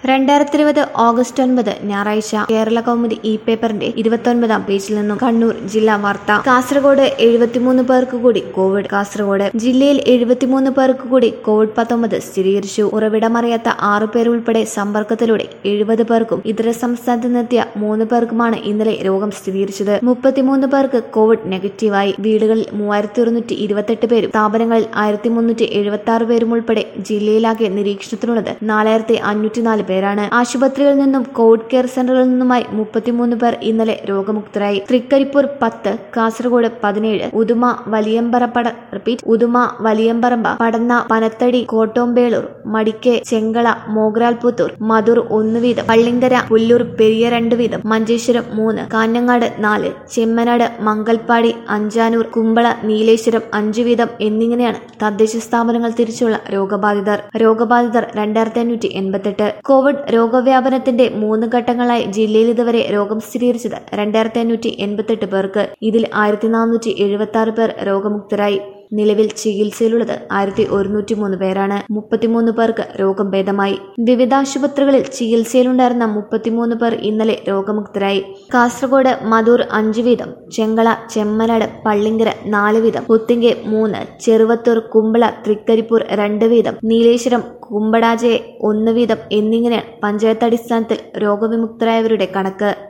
രണ്ടായിരത്തി ഇരുപത് ഓഗസ്റ്റ് ഒൻപത് ഞായറാഴ്ച കേരള കൗമുദി ഇ പേപ്പറിന്റെ ഇരുപത്തൊൻപതാം പേജിൽ നിന്നും കണ്ണൂർ ജില്ലാ വാർത്ത കാസർഗോഡ് എഴുപത്തിമൂന്ന് പേർക്ക് കൂടി കോവിഡ് കാസർഗോഡ് ജില്ലയിൽ എഴുപത്തിമൂന്ന് പേർക്ക് കൂടി കോവിഡ് പത്തൊമ്പത് സ്ഥിരീകരിച്ചു ഉറവിടമറിയാത്ത ആറു പേർ ഉൾപ്പെടെ സമ്പർക്കത്തിലൂടെ എഴുപത് പേർക്കും ഇതര സംസ്ഥാനത്ത് നിന്നെത്തിയ മൂന്ന് പേർക്കുമാണ് ഇന്നലെ രോഗം സ്ഥിരീകരിച്ചത് മുപ്പത്തിമൂന്ന് പേർക്ക് കോവിഡ് നെഗറ്റീവായി വീടുകളിൽ മൂവായിരത്തി ഒരുന്നൂറ്റി ഇരുപത്തെട്ട് പേരും സ്ഥാപനങ്ങളിൽ ആയിരത്തി മുന്നൂറ്റി എഴുപത്തി ആറ് പേരും ഉൾപ്പെടെ ജില്ലയിലാകെ നിരീക്ഷണത്തിലുള്ളത് നാലായിരത്തി അഞ്ഞൂറ്റിനാല് പേരാണ് ആശുപത്രികളിൽ നിന്നും കോവിഡ് കെയർ സെന്ററുകളിൽ നിന്നുമായി മുപ്പത്തിമൂന്ന് പേർ ഇന്നലെ രോഗമുക്തരായി തൃക്കരിപ്പൂർ പത്ത് കാസർഗോഡ് പതിനേഴ് ഉദുമ വലിയമ്പറപ്പട റിപ്പീറ്റ് ഉദുമ വലിയമ്പറമ്പ പടന്ന പനത്തടി കോട്ടോമ്പേളൂർ മടിക്കെ ചെങ്കള മോഗ്രാൽപുത്തൂർ മധുർ ഒന്ന് വീതം പള്ളിങ്കര പുല്ലൂർ പെരിയ രണ്ട് വീതം മഞ്ചേശ്വരം മൂന്ന് കാഞ്ഞങ്ങാട് നാല് ചെമ്മനാട് മംഗൽപ്പാടി അഞ്ചാനൂർ കുമ്പള നീലേശ്വരം അഞ്ചു വീതം എന്നിങ്ങനെയാണ് തദ്ദേശ സ്ഥാപനങ്ങൾ തിരിച്ചുള്ള രോഗബാധിതർ രോഗബാധിതർ രണ്ടായിരത്തി അഞ്ഞൂറ്റി എൺപത്തെട്ട് കോവിഡ് രോഗവ്യാപനത്തിന്റെ മൂന്ന് ഘട്ടങ്ങളായി ജില്ലയിൽ ഇതുവരെ രോഗം സ്ഥിരീകരിച്ചത് രണ്ടായിരത്തി അഞ്ഞൂറ്റി എൺപത്തെട്ട് പേർക്ക് ഇതിൽ ആയിരത്തി നാനൂറ്റി എഴുപത്തി ആറ് പേർ രോഗമുക്തരായി നിലവിൽ ചികിത്സയിലുള്ളത് ആയിരത്തി ഒരുന്നൂറ്റി മൂന്ന് പേരാണ് മുപ്പത്തിമൂന്ന് പേർക്ക് രോഗം ഭേദമായി വിവിധ ആശുപത്രികളിൽ ചികിത്സയിലുണ്ടായിരുന്ന മുപ്പത്തിമൂന്ന് പേർ ഇന്നലെ രോഗമുക്തരായി കാസർഗോഡ് മധൂർ അഞ്ചു വീതം ചെങ്കള ചെമ്മനാട് പള്ളിങ്കര നാല് വീതം പുത്തിങ്കെ മൂന്ന് ചെറുവത്തൂർ കുമ്പള തൃക്കരിപ്പൂർ രണ്ട് വീതം നീലേശ്വരം കുമ്പടാജയെ ഒന്ന് വീതം എന്നിങ്ങനെയാണ് പഞ്ചായത്ത് അടിസ്ഥാനത്തിൽ രോഗവിമുക്തരായവരുടെ കണക്ക്